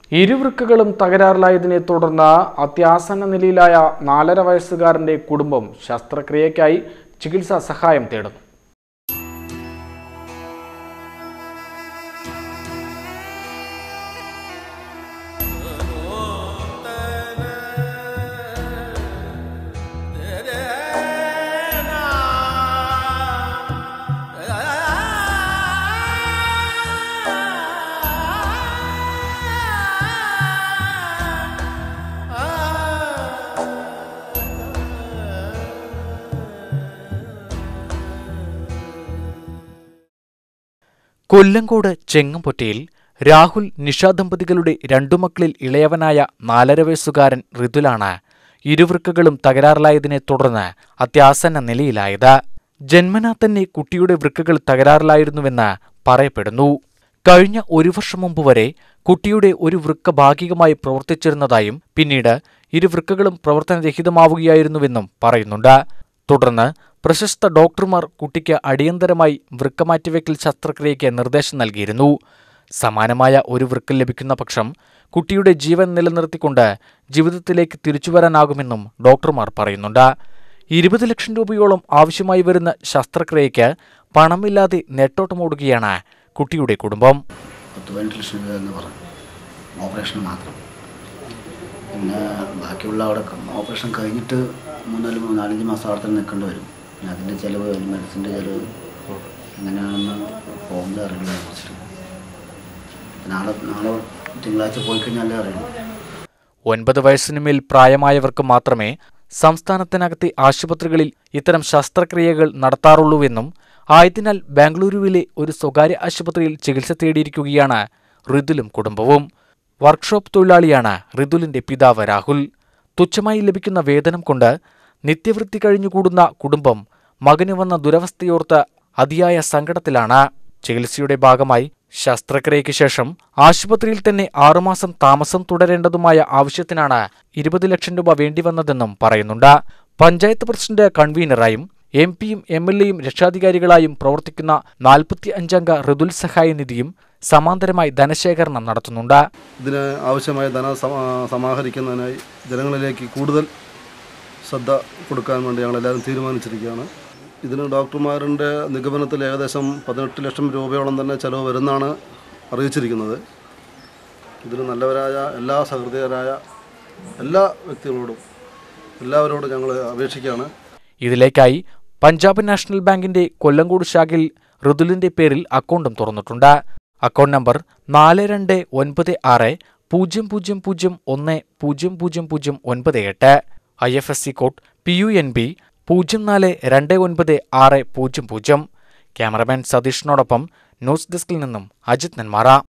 ഇരുവൃക്കകളും തകരാറിലായതിനെ തുടർന്ന് അത്യാസന്ന നിലയിലായ നാലര വയസ്സുകാരന്റെ കുടുംബം ശസ്ത്രക്രിയയ്ക്കായി ചികിത്സാ സഹായം തേടുന്നു കൊല്ലങ്കോട് ചെങ്ങമ്പൊറ്റയിൽ രാഹുൽ നിഷ ദമ്പതികളുടെ രണ്ടു മക്കളിൽ ഇളയവനായ നാലര വയസ്സുകാരൻ ഋതുലാണ് ഇരുവൃക്കകളും തകരാറിലായതിനെ തുടർന്ന് അത്യാസന്ന നിലയിലായത് ജന്മനാ തന്നെ കുട്ടിയുടെ വൃക്കകൾ തകരാറിലായിരുന്നുവെന്ന് പറയപ്പെടുന്നു കഴിഞ്ഞ ഒരു വർഷം മുമ്പ് വരെ കുട്ടിയുടെ ഒരു വൃക്ക ഭാഗികമായി പ്രവർത്തിച്ചിരുന്നതായും പിന്നീട് ഇരു വൃക്കകളും പ്രവർത്തനരഹിതമാവുകയായിരുന്നുവെന്നും പറയുന്നുണ്ട് തുടർന്ന് പ്രശസ്ത ഡോക്ടർമാർ കുട്ടിക്ക് അടിയന്തരമായി വൃക്ക മാറ്റിവെക്കൽ ശസ്ത്രക്രിയയ്ക്ക് നിർദ്ദേശം നൽകിയിരുന്നു സമാനമായ ഒരു വൃക്ക ലഭിക്കുന്ന പക്ഷം കുട്ടിയുടെ ജീവൻ നിലനിർത്തിക്കൊണ്ട് ജീവിതത്തിലേക്ക് തിരിച്ചുവരാനാകുമെന്നും ഡോക്ടർമാർ പറയുന്നുണ്ട് ഇരുപത് ലക്ഷം രൂപയോളം ആവശ്യമായി വരുന്ന ശസ്ത്രക്രിയയ്ക്ക് പണമില്ലാതെ നെട്ടോട്ടമോടുകയാണ് കുട്ടിയുടെ കുടുംബം പത്ത് പതിനെട്ട് ലക്ഷം രൂപ എന്ന് പറഞ്ഞു ഓപ്പറേഷൻ മാത്രം പിന്നെ ബാക്കിയുള്ള അവിടെ ഓപ്പറേഷൻ കഴിഞ്ഞിട്ട് മൂന്നാല് മൂ- നാലഞ്ച് മാസം അവിടെ തന്നെ നിൽക്കേണ്ടി വരും പിന്നെ അതിൻ്റെ ചിലവ് മെഡിസിൻ്റെ ചിലവ് എങ്ങനെയാണെന്ന് പോകുന്നത് അറിയില്ല കുറിച്ചിട്ട് നാളെ നാളെ തിങ്കളാഴ്ച പോയി കഴിഞ്ഞാലേ അറിയുള്ളൂ ഒൻപത് വയസ്സിനുമേൽ പ്രായമായവർക്ക് മാത്രമേ സംസ്ഥാനത്തിനകത്തെ ആശുപത്രികളിൽ ഇത്തരം ശസ്ത്രക്രിയകൾ നടത്താറുള്ളൂവെന്നും ആയതിനാൽ ബാംഗ്ലൂരുവിലെ ഒരു സ്വകാര്യ ആശുപത്രിയിൽ ചികിത്സ തേടിയിരിക്കുകയാണ് ഋതുലും കുടുംബവും വർക്ക്ഷോപ്പ് തൊഴിലാളിയാണ് ഋതുലിന്റെ പിതാവ് രാഹുൽ തുച്ഛമായി ലഭിക്കുന്ന വേതനം കൊണ്ട് നിത്യവൃത്തി കഴിഞ്ഞുകൂടുന്ന കുടുംബം മകന് വന്ന ദുരവസ്ഥയോർത്ത് അതിയായ സങ്കടത്തിലാണ് ചികിത്സയുടെ ഭാഗമായി ശസ്ത്രക്രിയയ്ക്ക് ശേഷം ആശുപത്രിയിൽ തന്നെ ആറുമാസം താമസം തുടരേണ്ടതുമായ ആവശ്യത്തിനാണ് ഇരുപത് ലക്ഷം രൂപ വേണ്ടിവന്നതെന്നും പറയുന്നുണ്ട് പഞ്ചായത്ത് പ്രസിഡന്റ് കൺവീനറായും എം പിയും എം എൽ എയും രക്ഷാധികാരികളായും പ്രവർത്തിക്കുന്ന നാൽപ്പത്തി അഞ്ചംഗ ഋതുൽ സഹായ നിധിയും സമാന്തരമായി ധനശേഖരണം നടത്തുന്നുണ്ട് ഇതിന് ആവശ്യമായ ധനം സമ- സമാഹരിക്കുന്നതിനായി ജനങ്ങളിലേക്ക് കൂടുതൽ ശ്രദ്ധ കൊടുക്കാൻ വേണ്ടി ഞങ്ങളെല്ലാവരും തീരുമാനിച്ചിരിക്കുകയാണ് ഇതിന് ഡോക്ടർമാരുടെ നിഗമനത്തിൽ ഏകദേശം പതിനെട്ട് ലക്ഷം രൂപയോളം തന്നെ ചിലവ് വരുന്നാണ് അറിയിച്ചിരിക്കുന്നത് ഇതിന് നല്ലവരായ എല്ലാ സഹൃദയരായ എല്ലാ വ്യക്തികളോടും എല്ലാവരോടും ഞങ്ങൾ അപേക്ഷിക്കുകയാണ് ഇതിലേക്കായി പഞ്ചാബ് നാഷണൽ ബാങ്കിന്റെ കൊല്ലങ്കോട് ശാഖയിൽ ഋതുലിന്റെ പേരിൽ അക്കൗണ്ടും തുറന്നിട്ടുണ്ട് അക്കൗണ്ട് നമ്പർ നാല് രണ്ട് ഒൻപത് ആറ് പൂജ്യം പൂജ്യം പൂജ്യം ഒന്ന് പൂജ്യം പൂജ്യം പൂജ്യം ഒൻപത് എട്ട് I F S C code P U N B പൂജ്യം നാല് രണ്ട് ഒൻപത് ആറ് പൂജ്യം പൂജ്യം ക്യാമറമാൻ സതീഷിനോടൊപ്പം ന്യൂസ് ഡെസ്കിൽ നിന്നും അജിത് നെന്മാറ